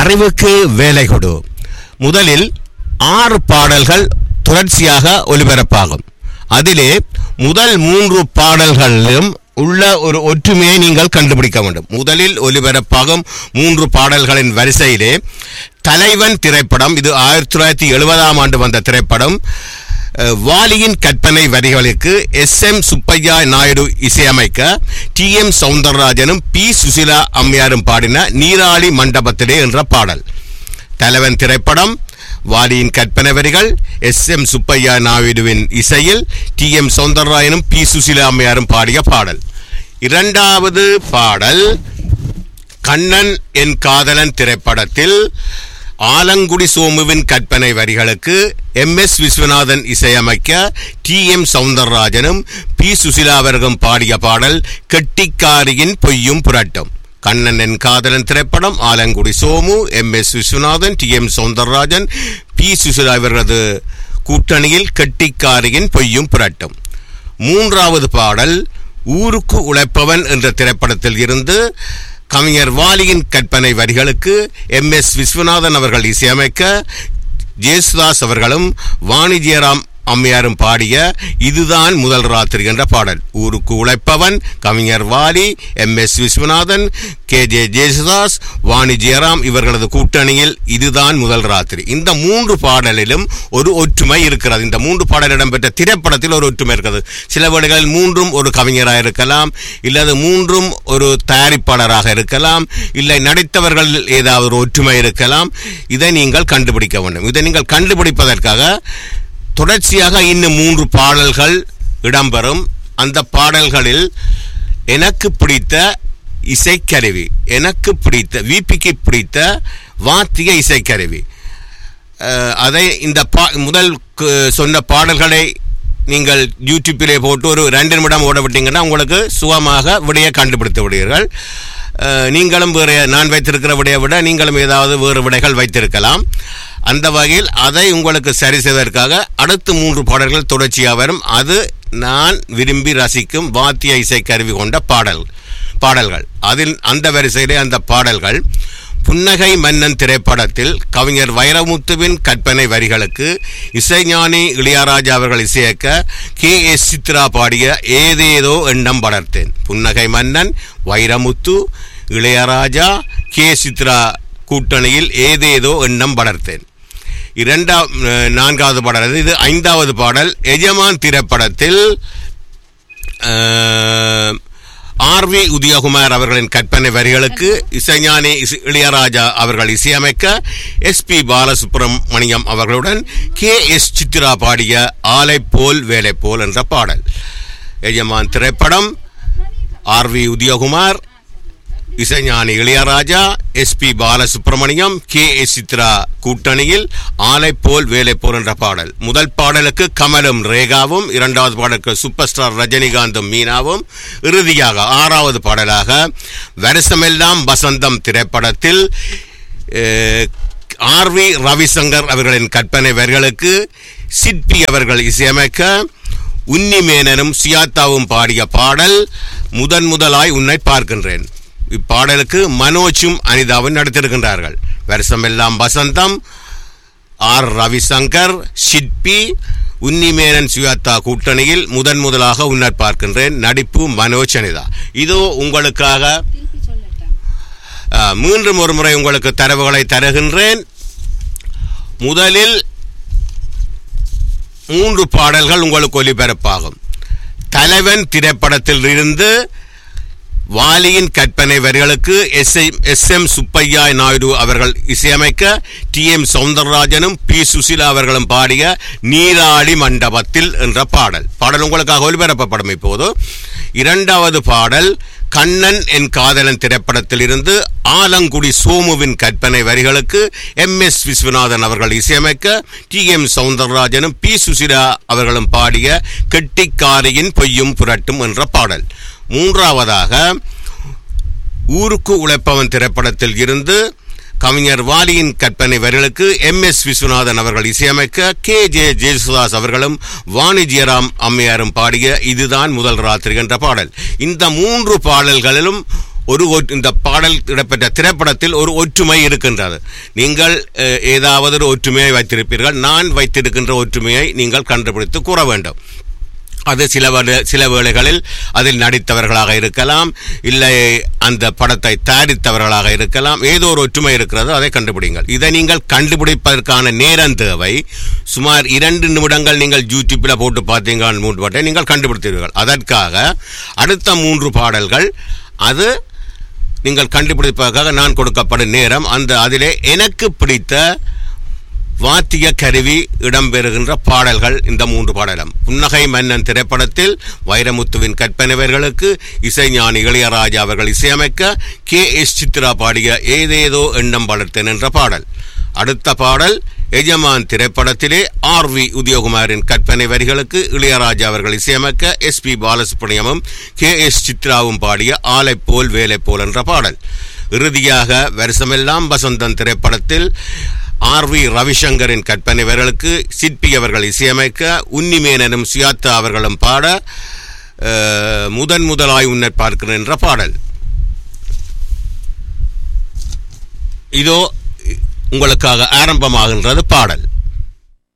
அறிவுக்கு வேலை கொடு முதலில் ஆறு பாடல்கள் தொடர்ச்சியாக ஒலிபரப்பாகும் அதிலே முதல் மூன்று பாடல்களிலும் உள்ள ஒரு ஒற்றுமையை நீங்கள் கண்டுபிடிக்க வேண்டும் முதலில் ஒலிபரப்பாகும் மூன்று பாடல்களின் வரிசையிலே தலைவன் திரைப்படம் இது ஆயிரத்தி தொள்ளாயிரத்தி எழுபதாம் ஆண்டு வந்த திரைப்படம் அஹ், வாலியின் கற்பனை வரிகளுக்கு எஸ் எம் சுப்பையா நாயுடு இசையமைக்க டி எம் சவுந்தரராஜனும் பி சுசிலா அம்மையாரும் பாடின நீராளி மண்டபத்திலே என்ற பாடல் தலைவன் திரைப்படம் வாலியின் கற்பனை வரிகள் எஸ் எம் சுப்பையா நாயுடுவின் இசையில் டி எம் சௌந்தரராயனும் பி சுசிலா அம்மையாரும் பாடிய பாடல் இரண்டாவது பாடல் கண்ணன் என் காதலன் திரைப்படத்தில் ஆலங்குடி சோமுவின் கற்பனை வரிகளுக்கு எம் எஸ் விஸ்வநாதன் இசையமைக்க டி எம் சவுந்தரராஜனும் பி சுசிலா அவர்களும் பாடிய பாடல் கெட்டிக்காரியின் பொய்யும் புரட்டும் கண்ணன் என் காதலன் திரைப்படம் Alangudi Somu M S Viswanathan T M Soundararajan P Susheela இவர்களது கூட்டணியில் கெட்டிக்காரியின் பொய்யும் புரட்டும் மூன்றாவது பாடல் ஊருக்கு உழைப்பவன் என்ற திரைப்படத்தில் இருந்து கவிஞர் வாலியின் கற்பனை வரிகளுக்கு எம் எஸ் விஸ்வநாதன் அவர்கள் இசையமைக்க ஜேசுதாஸ் அவர்களும் வாணி ஜெயராம் அம்மையாரும் பாடிய இதுதான் முதல் ராத்திரி என்ற பாடல் ஊருக்கு உழைப்பவன் கவிஞர் Vaali M S Viswanathan K J Yesudas Vani Jayaram இவர்களது கூட்டணியில் இதுதான் முதல் ராத்திரி இந்த மூன்று பாடலிலும் ஒரு ஒற்றுமை இருக்கிறது இந்த மூன்று பாடல் இடம்பெற்ற திரைப்படத்தில் ஒரு ஒற்றுமை இருக்கிறது சில வேளைகளில் மூன்றும் ஒரு கவிஞராக இருக்கலாம் இல்லது மூன்றும் ஒரு தயாரிப்பாளராக இருக்கலாம் இல்லை நடித்தவர்கள் ஏதாவது ஒரு ஒற்றுமை இருக்கலாம் இதை நீங்கள் கண்டுபிடிக்க வேண்டும் இதை நீங்கள் கண்டுபிடிப்பதற்காக தொடர்ச்சியாக இன்னும் மூன்று பாடல்கள் இடம்பெறும் அந்த பாடல்களில் எனக்கு பிடித்த இசைக்கருவி எனக்கு பிடித்த விபிக்கு பிடித்த வாத்திய இசைக்கருவி அஹ், அதை இந்த பா முதல் கு- சொன்ன பாடல்களை நீங்கள் யூடியூப்பிலே போட்டு ஒரு ரெண்டு நிமிடம் ஓட விட்டீங்கன்னா உங்களுக்கு சுகமாக விடையை கண்டுபிடித்து விடுவீர்கள் அஹ், நீங்களும் வேறு நான் வைத்திருக்கிற விடையை விட நீங்களும் ஏதாவது வேறு விடைகள் வைத்திருக்கலாம் அந்த வகையில் அதை உங்களுக்கு சரி செய்வதற்காக அடுத்து மூன்று பாடல்கள் தொடர்ச்சியாக வரும் அது நான் விரும்பி ரசிக்கும் வாத்திய இசை கருவி கொண்ட பாடல் பாடல்கள் அதில் அந்த வரிசையிலே அந்த பாடல்கள் புன்னகை மன்னன் திரைப்படத்தில் கவிஞர் வைரமுத்துவின் கற்பனை வரிகளுக்கு இசைஞானி இளையராஜா அவர்கள் இசையக்க கே எஸ் சித்ரா பாடிய ஏதேதோ எண்ணம் வளர்த்தேன் புன்னகை மன்னன் வைரமுத்து இளையராஜா கே சித்ரா கூட்டணியில் ஏதேதோ எண்ணம் வளர்த்தேன் இரண்டாம் அஹ், நான்காவது பாடல் இது ஐந்தாவது பாடல் எஜமான் திரைப்படத்தில் ஆர் வி உதயகுமார் அவர்களின் கற்பனை வரிகளுக்கு இசைஞானி இசை- இளையராஜா அவர்கள் இசையமைக்க எஸ் பி பாலசுப்ரமணியம் அவர்களுடன் கே எஸ் சித்ரா பாடிய ஆலை போல் வேலை போல் என்ற பாடல் எஜமான் திரைப்படம் ஆர் வி உதயகுமார் இசைஞானி Ilaiyaraaja S P Balasubrahmanyam K S Chithra கூட்டணியில் ஆலை போல் வேலை போல் என்ற பாடல் முதல் பாடலுக்கு கமலும் ரேகாவும் இரண்டாவது பாடலுக்கு சூப்பர் ஸ்டார் ரஜினிகாந்தும் மீனாவும் இறுதியாக ஆறாவது பாடலாக வருஷமெல்லாம் வசந்தம் திரைப்படத்தில் அஹ், ஆர் வி ரவிசங்கர் அவர்களின் கற்பனை வரிகளுக்கு சிற்பி அவர்கள் இசையமைக்க உன்னிமேனனும் சியாத்தாவும் பாடிய பாடல் முதன் முதலாய் உன்னை பார்க்கின்றேன் இப்பாடலுக்கு மனோஜும் அனிதாவும் நடித்திருக்கின்றார்கள் வருஷமெல்லாம் வசந்தம் ஆர் ரவிசங்கர் ஷிட்பி உன்னிமேனன் சுயாத்தா கூட்டணியில் முதன் முதலாக உன்னர் பார்க்கின்றேன் நடிப்பு மனோஜ் அனிதா இதோ உங்களுக்காக திருப்பி சொல்லட்டாம் அஹ், மீண்டும் ஒரு முறை உங்களுக்கு தரவுகளை தருகின்றேன் முதலில் மூன்று பாடல்கள் உங்களுக்கு ஒலிபரப்பாகும் தலைவன் திரைப்படத்தில் இருந்து வாலியின் கற்பனை வரிகளுக்கு S S M Subbaiah Naidu அவர்கள் இசையமைக்க டி எம் சவுந்தரராஜனும் பி சுசிலா அவர்களும் பாடிய நீராளி மண்டபத்தில் என்ற பாடல் பாடல் உங்களுக்காக ஒலிபரப்பப்படும் இப்போது இரண்டாவது பாடல் கண்ணன் என் காதலன் திரைப்படத்தில் இருந்து ஆலங்குடி சோமுவின் கற்பனை வரிகளுக்கு எம் எஸ் விஸ்வநாதன் அவர்கள் இசையமைக்க டி எம் சவுந்தரராஜனும் பி சுசிலா அவர்களும் பாடிய கெட்டிக்காரியின் பொய்யும் புரட்டும் என்ற பாடல் மூன்றாவதாக ஊருக்கு உழைப்பவன் திரைப்படத்தில் இருந்து கவிஞர் வாலியின் கற்பனை வரிகளுக்கு எம் எஸ் விஸ்வநாதன் அவர்கள் இசையமைக்க கே ஜே ஜெயசுதாஸ் அவர்களும் வாணி ஜெயராம் அம்மையாரும் பாடிய இதுதான் முதல் ராத்திரி என்ற பாடல் இந்த மூன்று பாடல்களிலும் ஒரு ஒற்- இந்த பாடல் இடம்பெற்ற திரைப்படத்தில் ஒரு ஒற்றுமை இருக்கின்றது நீங்கள் அஹ், ஏதாவது ஒரு ஒற்றுமையை வைத்திருப்பீர்கள் நான் வைத்திருக்கின்ற ஒற்றுமையை நீங்கள் கண்டுபிடித்து கூற வேண்டும் அது சில வேளை சில வேளைகளில் அதில் நடித்தவர்களாக இருக்கலாம் இல்லை அந்த படத்தை தயாரித்தவர்களாக இருக்கலாம் ஏதோ ஒரு ஒற்றுமை இருக்கிறதோ அதை கண்டுபிடிங்கள் இதை நீங்கள் கண்டுபிடிப்பதற்கான நேரம் தேவை சுமார் இரண்டு நிமிடங்கள் நீங்கள் யூடியூப்பில் போட்டு பார்த்தீங்கள் மூன்று பாட்டை நீங்கள் கண்டுபிடித்தீர்கள் அதற்காக அடுத்த மூன்று பாடல்கள் அது நீங்கள் கண்டுபிடிப்பதற்காக நான் கொடுக்கப்படும் நேரம் அந்த அதிலே எனக்கு பிடித்த வாத்திய கருவி இடம்பெறுகின்ற பாடல்கள் இந்த மூன்று பாடலும் புன்னகை மன்னன் திரைப்படத்தில் வைரமுத்துவின் கற்பனைவர்களுக்கு இசைஞானி இளையராஜா அவர்கள் இசையமைக்க கே எஸ் சித்ரா பாடிய ஏதேதோ எண்ணம் வளர்த்தேன் என்ற பாடல் அடுத்த பாடல் எஜமான் திரைப்படத்திலே ஆர் வி உதயகுமாரின் கற்பனை வரிகளுக்கு இளையராஜா அவர்கள் இசையமைக்க எஸ் பி பாலசுப்ரமணியமும் கே எஸ் சித்ராவும் பாடிய ஆலை போல் வேலை போல் என்ற பாடல் இறுதியாக வருஷமெல்லாம் வசந்தன் திரைப்படத்தில் ஆர் வி ரவிசங்கரின் கற்பனை வர்களுக்கு சிற்பி அவர்கள் இசையமைக்க உன்னிமேனனும் சுயாத்தா அவர்களும் பாட அஹ், முதன் முதலாய் உன்னை பார்க்கிறேன் என்ற பாடல் இதோ உங்களுக்காக ஆரம்பமாகின்றது பாடல்